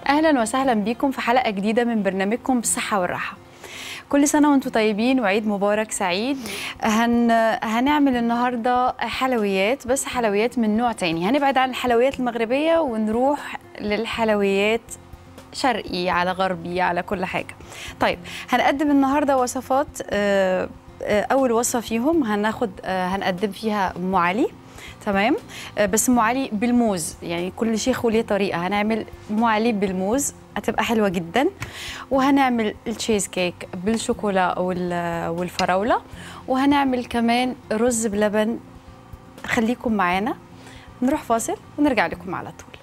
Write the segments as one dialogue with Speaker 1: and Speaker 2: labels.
Speaker 1: اهلا وسهلا بيكم في حلقه جديده من برنامجكم بالصحه والراحه كل سنه وانتم طيبين وعيد مبارك سعيد هن... هنعمل النهارده حلويات بس حلويات من نوع تاني هنبعد عن الحلويات المغربيه ونروح للحلويات شرقي على غربي على كل حاجه طيب هنقدم النهارده وصفات آه، آه، اول وصفه فيهم هناخد آه، هنقدم فيها ام علي تمام آه، بس ام علي بالموز يعني كل شيخ وليه طريقه هنعمل ام علي بالموز هتبقى حلوه جدا وهنعمل التشيز كيك بالشوكولا وال- والفراوله وهنعمل كمان رز بلبن خليكم معانا نروح فاصل ونرجع لكم على طول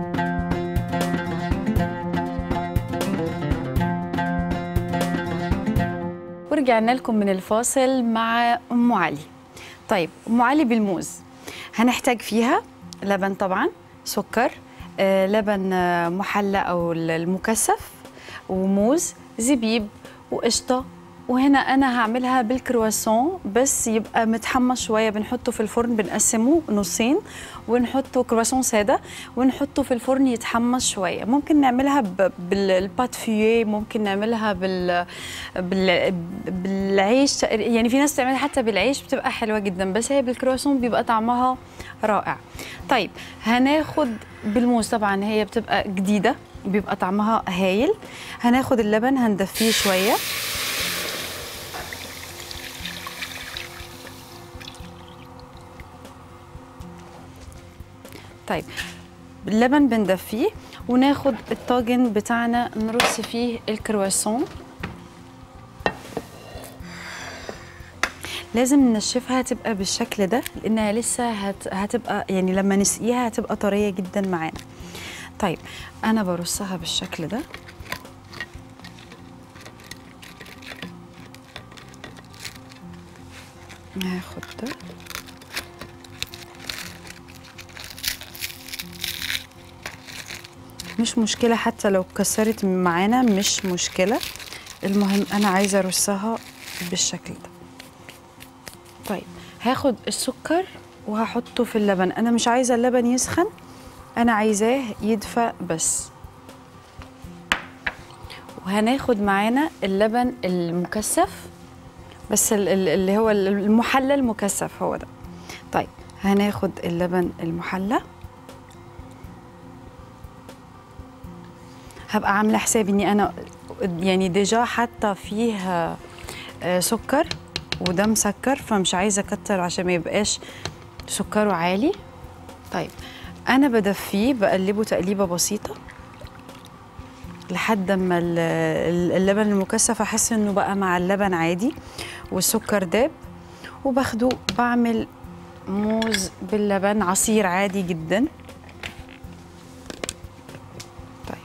Speaker 1: ورجعنا لكم من الفاصل مع ام علي طيب ام علي بالموز هنحتاج فيها لبن طبعا سكر آه، لبن آه، محلى او المكثف وموز زبيب وقشطه وهنا انا هعملها بالكرواسون بس يبقى متحمص شويه بنحطه في الفرن بنقسمه نصين ونحطه كرواسون ساده ونحطه في الفرن يتحمص شويه ممكن نعملها ب- بالبات فييه ممكن نعملها بال... بال... بالعيش يعني في ناس تعملها حتى بالعيش بتبقى حلوه جدا بس هي بالكرواسون بيبقى طعمها رائع طيب هناخد بالموز طبعا هي بتبقى جديده بيبقى طعمها هايل هناخد اللبن هندفيه شويه طيب اللبن بندفيه وناخد الطاجن بتاعنا نرص فيه الكرواسون لازم ننشفها تبقى بالشكل ده لانها لسه هت... هتبقى يعني لما نسقيها هتبقى طريه جدا معانا طيب انا برصها بالشكل ده هاخد ده مش مشكلة حتى لو كسرت معانا مش مشكلة المهم أنا عايزة أرصها بالشكل ده طيب هاخد السكر وهحطه في اللبن أنا مش عايزة اللبن يسخن أنا عايزاه يدفى بس وهناخد معانا اللبن المكثف بس ال- ال- اللي هو المحلى المكثف هو ده طيب هناخد اللبن المحلى هبقى عامله حسابي اني انا يعني ديجا حاطه فيه آه، سكر وده مسكر فمش عايزه اكتر عشان ما يبقاش سكره عالي طيب انا بدفيه بقلبه تقليبه بسيطه لحد ما ال- ال- اللبن المكثف احس انه بقى مع اللبن عادي والسكر داب وباخده بعمل موز باللبن عصير عادي جدا طيب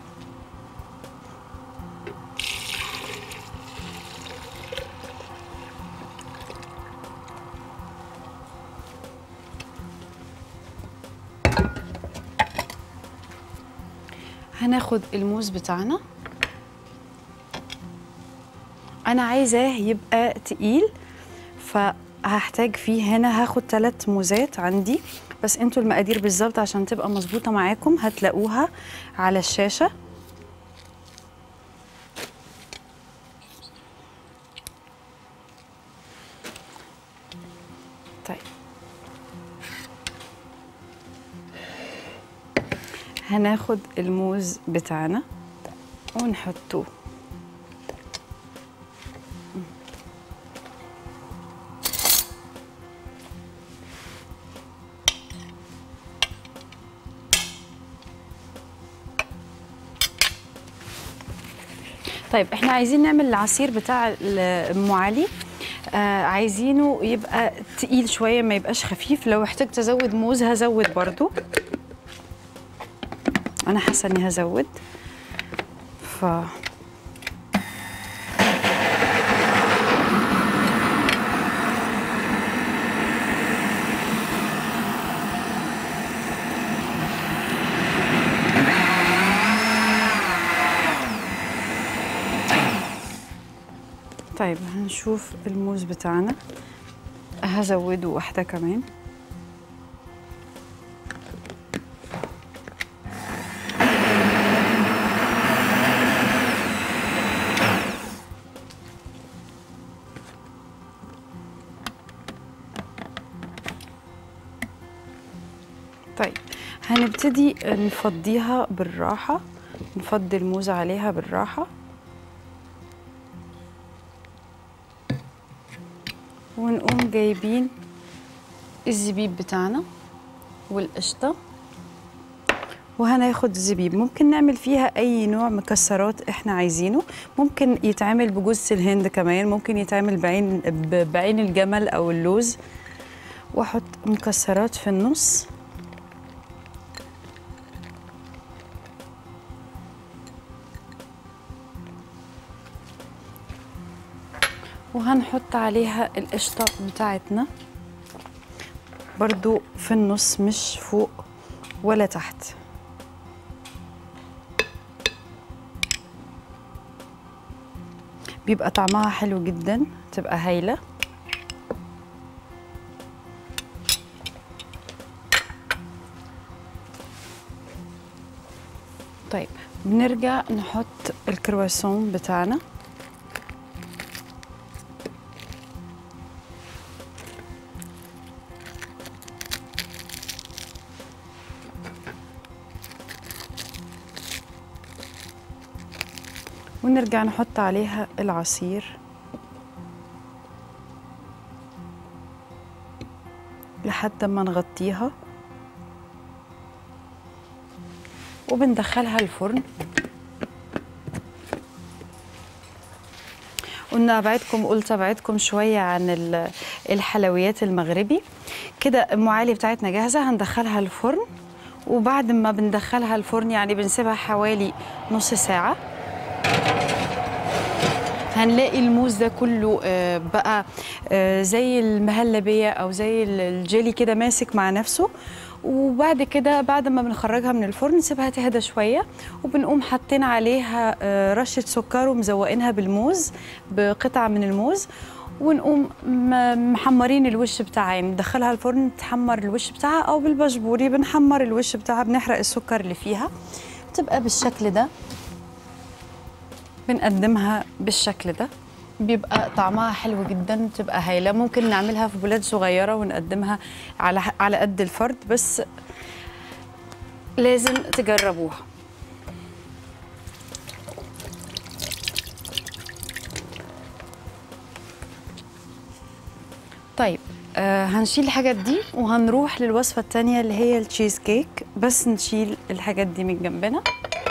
Speaker 1: هناخد الموز بتاعنا انا عايزاه يبقى تقيل فهحتاج فيه هنا هاخد ثلاث موزات عندي بس انتوا المقادير بالظبط عشان تبقى مظبوطه معاكم هتلاقوها على الشاشه طيب هناخد الموز بتاعنا ونحطه طيب احنا عايزين نعمل العصير بتاع ال- ام علي آه عايزينه يبقى تقيل شويه ما يبقاش خفيف لو احتجت ازود موز هزود برضو انا حاسه اني هزود ف طيب هنشوف الموز بتاعنا هزوده واحدة كمان طيب هنبتدي نفضيها بالراحة نفضي الموز عليها بالراحة ونقوم جايبين الزبيب بتاعنا والقشطة وهناخد الزبيب ممكن نعمل فيها أي نوع مكسرات إحنا عايزينه ممكن يتعمل بجوز الهند كمان ممكن يتعمل بعين ب- بعين الجمل أو اللوز وأحط مكسرات في النص وهنحط عليها القشطة بتاعتنا برضو في النص مش فوق ولا تحت بيبقى طعمها حلو جدا تبقى هايلة طيب بنرجع نحط الكرواسون بتاعنا ونرجع نحط عليها العصير لحد ما نغطيها وبندخلها الفرن قلنا ابعدكم قلت ابعدكم شويه عن ال- الحلويات المغربي كده ام علي بتاعتنا جاهزه هندخلها الفرن وبعد ما بندخلها الفرن يعني بنسيبها حوالي نص ساعه هنلاقي الموز ده كله آه، بقى آه، زي المهلبية أو زي ال- الجيلي كده ماسك مع نفسه وبعد كده بعد ما بنخرجها من الفرن نسيبها تهدى شوية وبنقوم حاطين عليها آه، رشة سكر ومزوقينها بالموز بقطعة من الموز ونقوم م- محمرين الوش بتاعها يعني ندخلها الفرن تحمر الوش بتاعها أو بالبشبوري بنحمر الوش بتاعها بنحرق السكر اللي فيها بتبقى بالشكل ده بنقدمها بالشكل ده بيبقى طعمها حلو جدا بتبقى هايله ممكن نعملها في بولاد صغيره ونقدمها على على قد الفرد بس لازم تجربوها طيب آه هنشيل الحاجات دي وهنروح للوصفة التانية اللي هي التشيز كيك بس نشيل الحاجات دي من جنبنا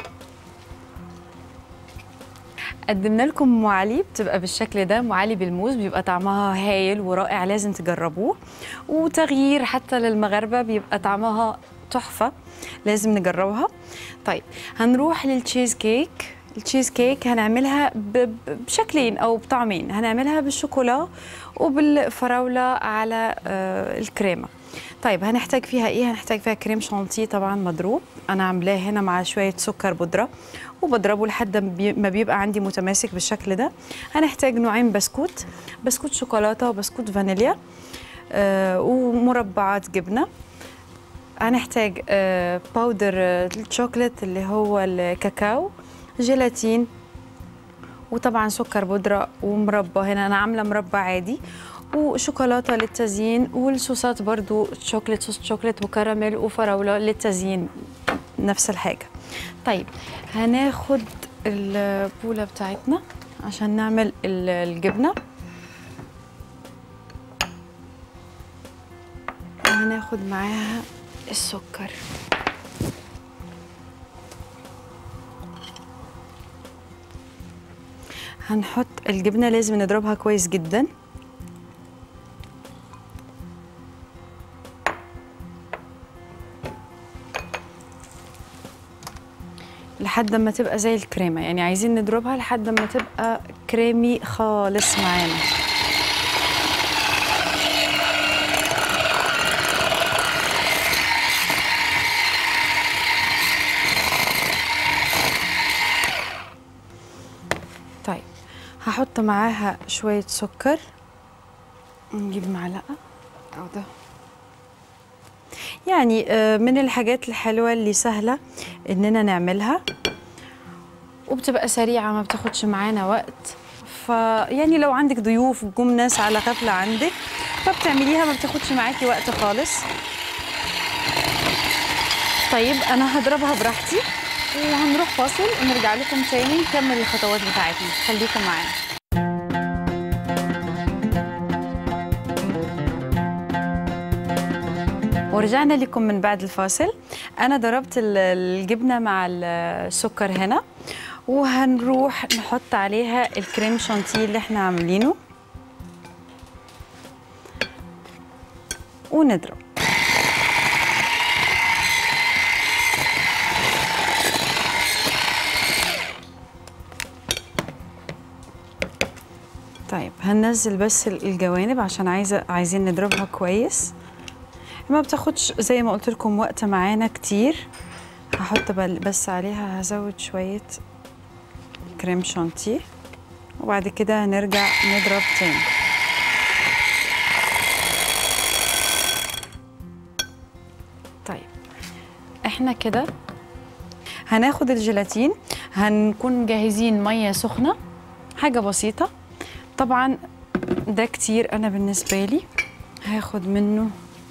Speaker 1: قدمنا لكم ام علي بتبقى بالشكل ده ام علي بالموز بيبقى طعمها هايل ورائع لازم تجربوه وتغيير حتى للمغاربه بيبقى طعمها تحفه لازم نجربها طيب هنروح للتشيز كيك التشيز كيك هنعملها ب- ب- بشكلين او بطعمين هنعملها بالشوكولا وبالفراوله على آه، الكريمه طيب هنحتاج فيها ايه هنحتاج فيها كريم شانتيه طبعا مضروب انا عاملاه هنا مع شويه سكر بودره وبضربه لحد ما بي- ما بيبقى عندي متماسك بالشكل ده هنحتاج نوعين بسكوت بسكوت شوكولاته وبسكوت فانيليا آه ومربعات جبنه هنحتاج آه باودر آه، الشوكولات اللي هو الكاكاو جيلاتين وطبعا سكر بودرة ومربى هنا أنا عاملة مربى عادي وشوكولاتة للتزيين والصوصات برضو شوكليت صوص شوكليت وكراميل وفراولة للتزيين نفس الحاجة طيب هناخد البولة بتاعتنا عشان نعمل ال- الجبنة وهناخد معاها السكر هنحط الجبنة لازم نضربها كويس جدا لحد ما تبقى زي الكريمة يعني عايزين نضربها لحد ما تبقى كريمي خالص معانا طيب هحط معاها شوية سكر نجيب معلقة أو ده يعني آه، من الحاجات الحلوة اللي سهلة إننا نعملها وبتبقى سريعة ما بتاخدش معانا وقت فيعني لو عندك ضيوف جم ناس على غفلة عندك فبتعمليها ما بتاخدش معاكي وقت خالص طيب انا هضربها براحتي وهنروح فاصل ونرجع لكم تاني نكمل الخطوات بتاعتنا خليكم معانا ورجعنا لكم من بعد الفاصل انا ضربت ال- الجبنه مع السكر هنا وهنروح نحط عليها الكريم شانتيه اللي احنا عاملينه ونضرب طيب هننزل بس الجوانب عشان عايزه عايزين نضربها كويس ما بتاخدش زي ما قلت لكم وقت معانا كتير هحط بل- بس عليها هزود شويه كريم شانتيه وبعد كده هنرجع نضرب تاني طيب احنا كده هناخد الجيلاتين هنكون مجهزين ميه سخنه حاجه بسيطه طبعا ده كتير انا بالنسبه لي هاخد منه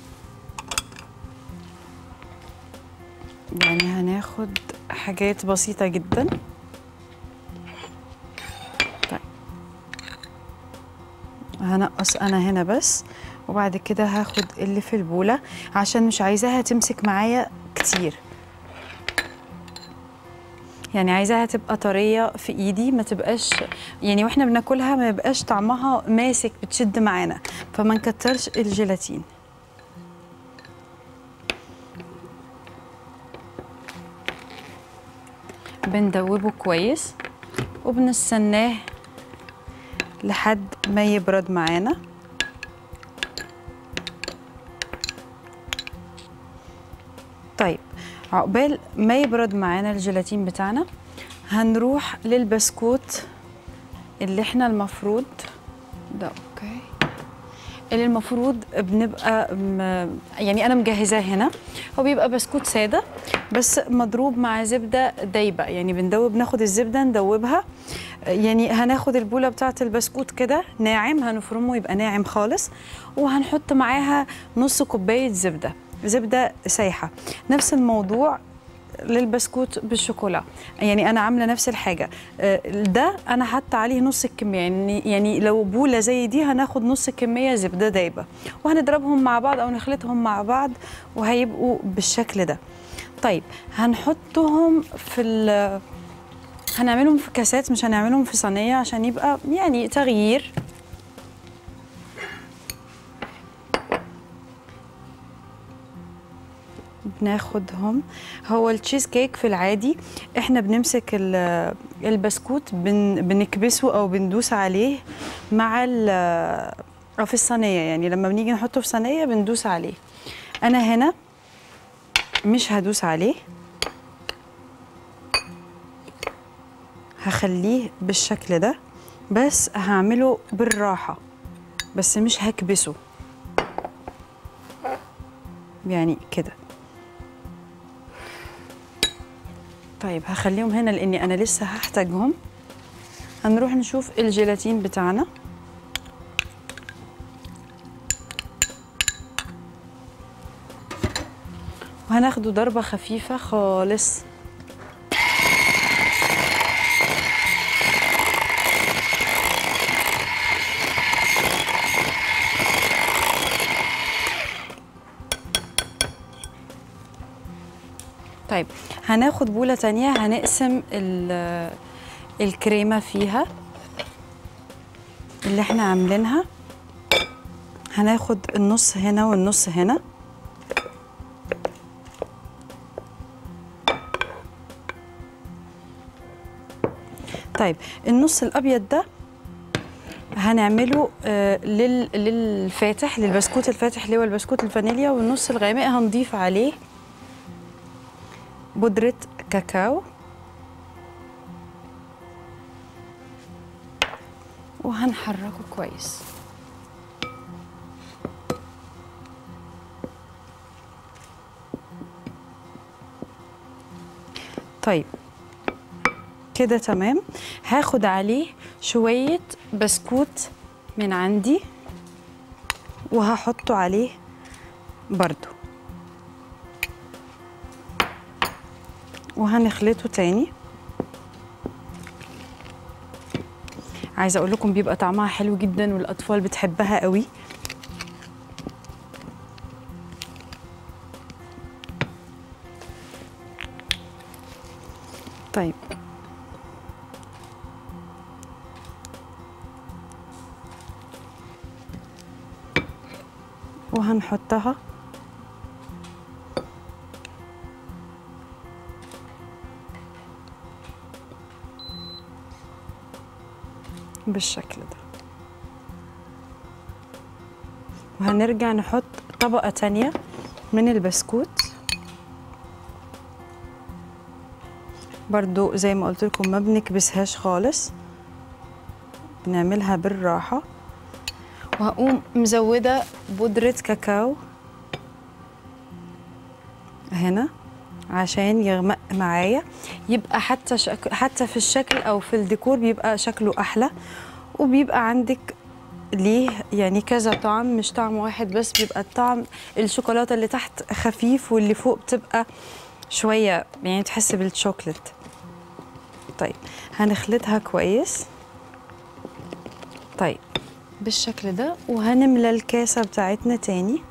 Speaker 1: يعني هناخد حاجات بسيطه جدا طيب هنقص انا هنا بس وبعد كده هاخد اللي في البوله عشان مش عايزاها تمسك معايا كتير يعني عايزاها تبقى طريه في ايدي ما تبقاش يعني واحنا بناكلها ما يبقاش طعمها ماسك بتشد معانا فما نكترش الجيلاتين بندوبه كويس وبنستناه لحد ما يبرد معانا طيب عقبال ما يبرد معانا الجيلاتين بتاعنا هنروح للبسكوت اللي احنا المفروض ده اوكي اللي المفروض بنبقى م... يعني انا مجهزاه هنا هو بيبقى بسكوت ساده بس مضروب مع زبده دايبه يعني بندوب ناخد الزبده ندوبها يعني هناخد البوله بتاعه البسكوت كده ناعم هنفرمه يبقى ناعم خالص وهنحط معاها نص كوبايه زبده زبده سايحه نفس الموضوع للبسكوت بالشوكولا يعني انا عامله نفس الحاجه آه، ده انا حاطه عليه نص الكميه يعني يعني لو بوله زي دي هناخد نص الكميه زبده دايبه وهنضربهم مع بعض او نخلطهم مع بعض وهيبقوا بالشكل ده طيب هنحطهم في ال هنعملهم في كاسات مش هنعملهم في صينيه عشان يبقى يعني تغيير بناخدهم هو التشيز كيك في العادي احنا بنمسك ال- البسكوت بن بنكبسه او بندوس عليه مع ال- او في الصينيه يعني لما بنيجي نحطه في صينيه بندوس عليه انا هنا مش هدوس عليه هخليه بالشكل ده بس هعمله بالراحه بس مش هكبسه يعني كده طيب هخليهم هنا لاني انا لسه هحتاجهم هنروح نشوف الجيلاتين بتاعنا وهناخده ضربة خفيفة خالص طيب هناخد بولة تانية هنقسم ال- الكريمة فيها اللي احنا عاملينها هناخد النص هنا والنص هنا طيب النص الابيض ده هنعمله آه، لل- للفاتح للبسكوت الفاتح اللي هو البسكوت الفانيليا والنص الغامق هنضيف عليه بودرة كاكاو وهنحركه كويس طيب كده تمام هاخد عليه شوية بسكوت من عندي وهحطه عليه برضو وهنخلطه تاني عايزه اقول لكم بيبقى طعمها حلو جدا والاطفال بتحبها قوي طيب وهنحطها بالشكل ده وهنرجع نحط طبقة تانية من البسكوت برضو زي ما قلت لكم ما بنكبسهاش خالص بنعملها بالراحة وهقوم مزودة بودرة كاكاو هنا عشان يغمق معايا يبقى حتى شك... حتى في الشكل او في الديكور بيبقى شكله احلى وبيبقى عندك ليه يعني كذا طعم مش طعم واحد بس بيبقى الطعم الشوكولاته اللي تحت خفيف واللي فوق بتبقى شويه يعني تحس بالشوكليت طيب هنخلطها كويس طيب بالشكل ده وهنملى الكاسه بتاعتنا تاني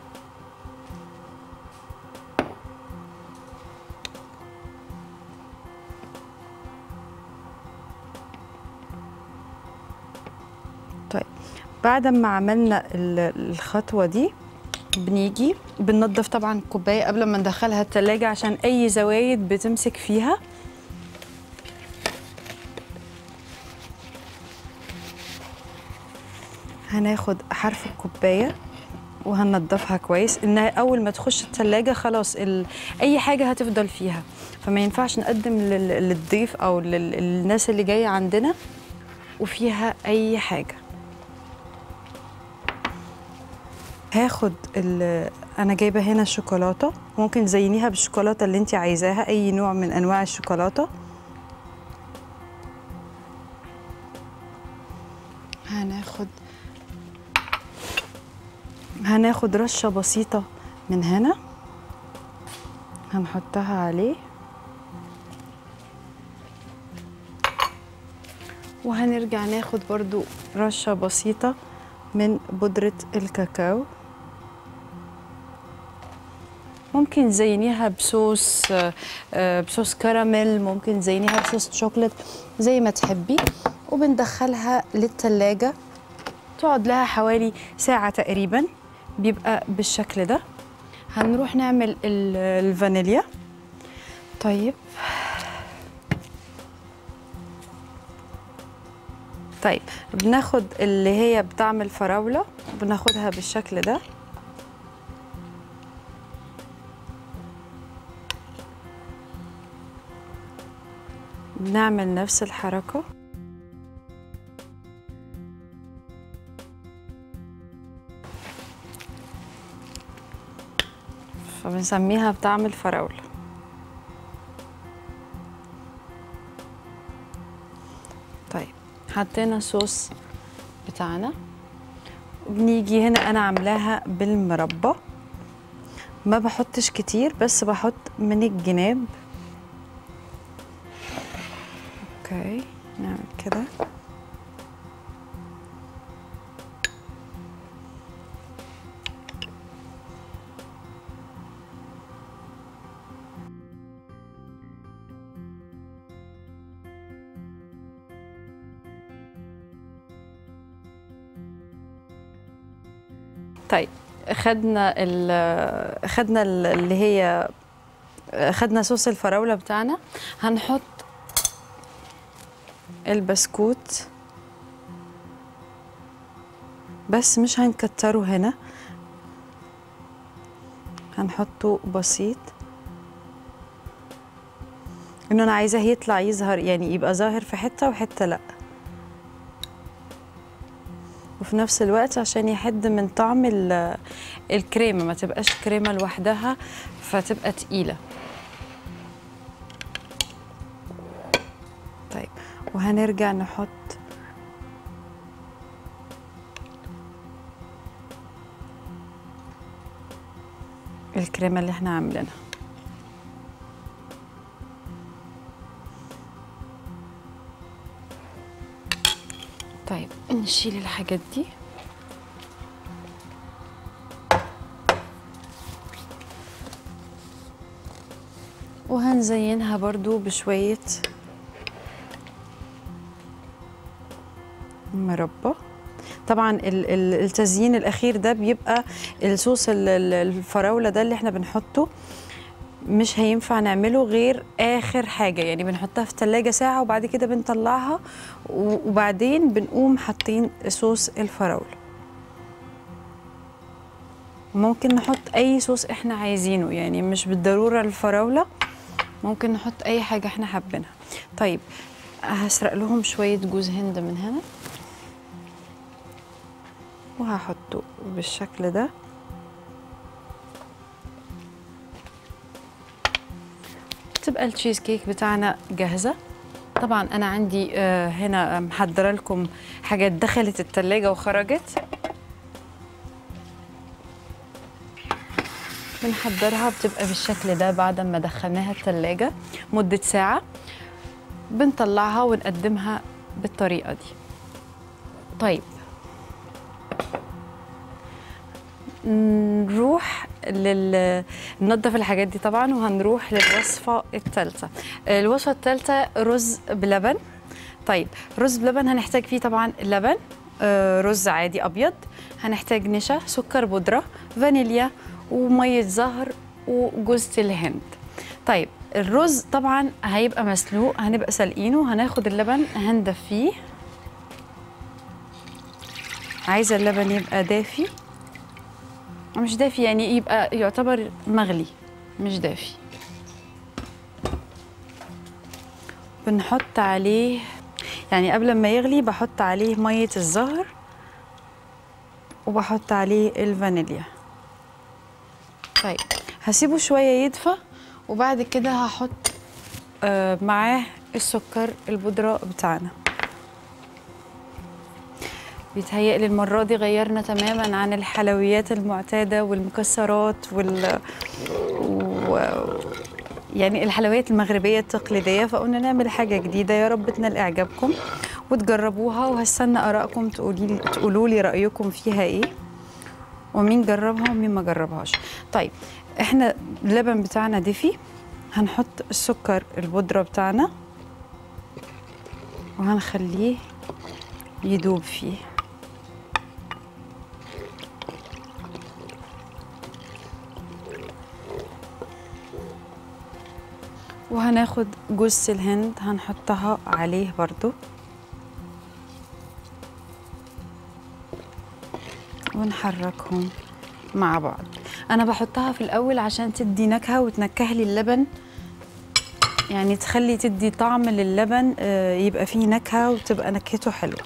Speaker 1: طيب بعد ما عملنا ال- الخطوة دي بنيجي بننضف طبعا الكوباية قبل ما ندخلها التلاجة عشان أي زوايد بتمسك فيها هناخد حرف الكوباية وهننضفها كويس انها اول ما تخش التلاجة خلاص ال... اي حاجة هتفضل فيها فما ينفعش نقدم لل... للضيف او لل... للناس اللي جاية عندنا وفيها اي حاجة هاخد ال... انا جايبه هنا شوكولاته ممكن تزينيها بالشوكولاته اللي انت عايزاها اي نوع من انواع الشوكولاته هناخد هناخد رشه بسيطه من هنا هنحطها عليه وهنرجع ناخد برضو رشه بسيطه من بودره الكاكاو ممكن تزينيها بصوص آه، آه، بصوص كراميل ممكن تزينيها بصوص شوكليت زي ما تحبي وبندخلها للتلاجة تقعد لها حوالي ساعة تقريبا بيبقى بالشكل ده هنروح نعمل ال- الفانيليا طيب طيب بناخد اللي هي بطعم الفراولة بناخدها بالشكل ده بنعمل نفس الحركة فبنسميها بطعم الفراولة طيب حطينا الصوص بتاعنا بنيجي هنا انا عاملاها بالمربى ما بحطش كتير بس بحط من الجناب اوكي نعمل كده طيب خدنا ال خدنا ال- اللي هي خدنا صوص الفراولة بتاعنا هنحط البسكوت بس مش هنكتره هنا هنحطه بسيط انه انا عايزاه يطلع يظهر يعني يبقى ظاهر في حته وحته لا وفي نفس الوقت عشان يحد من طعم ال- الكريمه ما تبقاش كريمه لوحدها فتبقى تقيله طيب وهنرجع نحط الكريمه اللي احنا عاملينها نشيل الحاجات دي وهنزينها برضو بشوية مربى طبعا ال- ال- التزيين الاخير ده بيبقى الصوص ال- ال- الفراوله ده اللي احنا بنحطه مش هينفع نعمله غير اخر حاجه يعني بنحطها في الثلاجه ساعه وبعد كده بنطلعها و- وبعدين بنقوم حاطين صوص الفراوله ممكن نحط اي صوص احنا عايزينه يعني مش بالضروره الفراوله ممكن نحط اي حاجه احنا حابينها طيب هسرق لهم شويه جوز هند من هنا وهحطه بالشكل ده تبقى التشيز كيك بتاعنا جاهزة طبعا أنا عندي آه، هنا محضرة لكم حاجات دخلت التلاجة وخرجت بنحضرها بتبقى بالشكل ده بعد ما دخلناها التلاجة مدة ساعة بنطلعها ونقدمها بالطريقة دي طيب نروح لل ننضف الحاجات دي طبعا وهنروح للوصفة الثالثة الوصفة الثالثة رز بلبن طيب رز بلبن هنحتاج فيه طبعا لبن آه، رز عادي أبيض هنحتاج نشا سكر بودرة فانيليا ومية زهر وجوز الهند طيب الرز طبعا هيبقى مسلوق هنبقى سالقينه هناخد اللبن هندفيه عايزة اللبن يبقى دافي مش دافي يعني يبقى يعتبر مغلي مش دافي بنحط عليه يعني قبل ما يغلي بحط عليه مية الزهر وبحط عليه الفانيليا طيب هسيبه شوية يدفى وبعد كده هحط آه معاه السكر البودرة بتاعنا بيتهيألي المرة دي غيرنا تماما عن الحلويات المعتادة والمكسرات وال و... يعني الحلويات المغربية التقليدية فقلنا نعمل حاجة جديدة يا رب تنال إعجابكم وتجربوها وهستنى آرائكم تقولي تقولوا لي رأيكم فيها إيه ومين جربها ومين ما جربهاش طيب احنا اللبن بتاعنا دفي هنحط السكر البودرة بتاعنا وهنخليه يدوب فيه وهناخد جوز الهند هنحطها عليه برضو ونحركهم مع بعض انا بحطها في الاول عشان تدي نكهه وتنكه لي اللبن يعني تخلي تدي طعم للبن آه، يبقى فيه نكهه وتبقى نكهته حلوه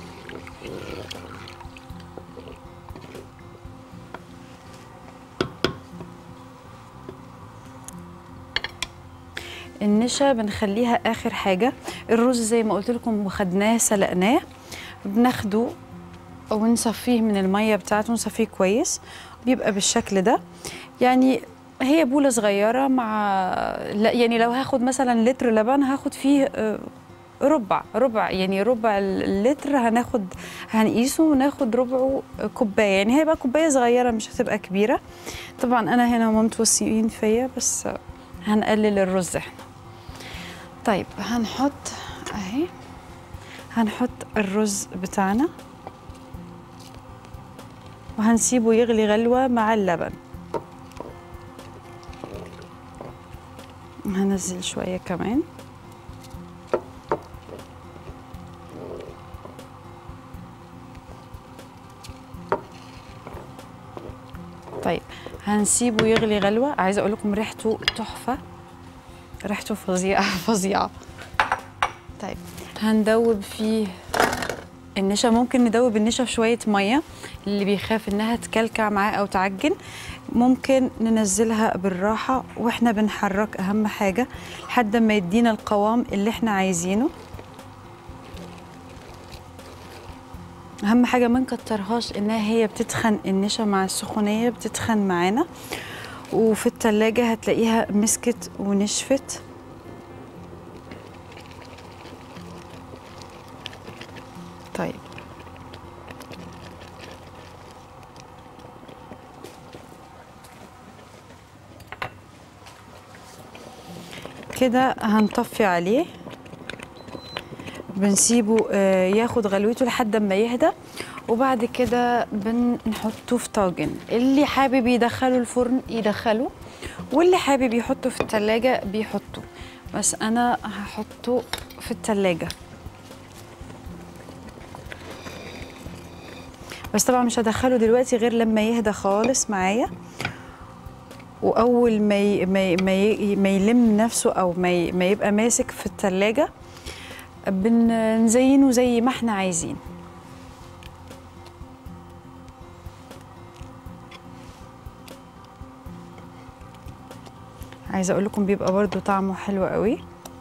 Speaker 1: النشا بنخليها اخر حاجه الرز زي ما قلت لكم وخدناه سلقناه بناخده ونصفيه من الميه بتاعته نصفيه كويس بيبقى بالشكل ده يعني هي بوله صغيره مع لا يعني لو هاخد مثلا لتر لبن هاخد فيه آه، ربع ربع يعني ربع اللتر هناخد هنقيسه وناخد ربعه كوبايه يعني هيبقى كوبايه صغيره مش هتبقى كبيره طبعا انا هنا هم متوصيين فيا بس هنقلل الرز احنا طيب هنحط اهي هنحط الرز بتاعنا وهنسيبه يغلي غلوة مع اللبن هنزل شوية كمان طيب هنسيبه يغلي غلوة عايزة أقول لكم ريحته تحفة ريحته فظيعة فظيعة طيب هندوب فيه النشا ممكن ندوب النشا في شوية مية اللي بيخاف إنها تكلكع معاه أو تعجن ممكن ننزلها بالراحة وإحنا بنحرك أهم حاجة لحد ما يدينا القوام اللي إحنا عايزينه أهم حاجة ما نكترهاش إنها هي بتتخن النشا مع السخونية بتتخن معانا وفي التلاجة هتلاقيها مسكت ونشفت طيب كده هنطفي عليه بنسيبه آه، ياخد غلوته لحد ما يهدى وبعد كده بنحطه في طاجن اللي حابب يدخله الفرن يدخله واللي حابب يحطه في التلاجة بيحطه بس انا هحطه في التلاجة بس طبعا مش هدخله دلوقتي غير لما يهدى خالص معايا واول ما ي... ما ي... ما, ي... ما يلم نفسه او ما, ي... ما يبقى ماسك في التلاجة بنزينه زي ما احنا عايزين عايزه اقول لكم بيبقى برضو طعمه حلو قوي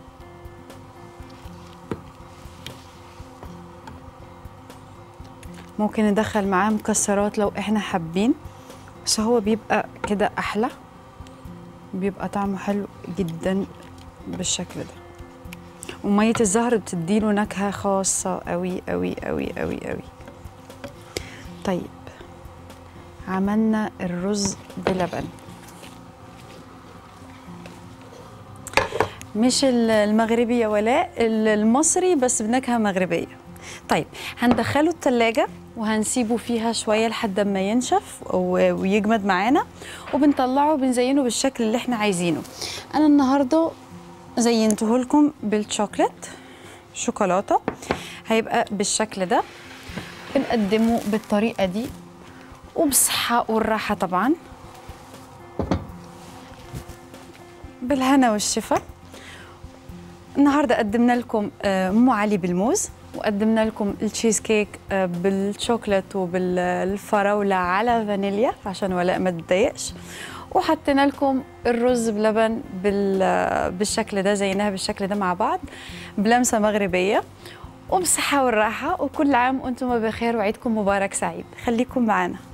Speaker 1: ممكن ندخل معاه مكسرات لو احنا حابين بس هو بيبقى كده احلى بيبقى طعمه حلو جدا بالشكل ده ومية الزهر بتديله نكهة خاصة قوي قوي قوي قوي قوي طيب عملنا الرز بلبن مش المغربي يا ولاء المصري بس بنكهة مغربية طيب هندخله التلاجة وهنسيبه فيها شوية لحد ما ينشف و- ويجمد معانا وبنطلعه بنزينه بالشكل اللي احنا عايزينه انا النهاردة زينته لكم بالشوكولات شوكولاتة هيبقى بالشكل ده بنقدمه بالطريقة دي وبصحة والراحة طبعا بالهنا والشفا النهارده قدمنا لكم آه، ام علي بالموز وقدمنا لكم التشيز كيك آه، بالشوكولات وبالفراوله على فانيليا عشان ولاء ما تتضايقش وحطينا لكم الرز بلبن بال- بالشكل ده زيناها بالشكل ده مع بعض بلمسه مغربيه وبصحه والراحه وكل عام وانتم بخير وعيدكم مبارك سعيد خليكم معنا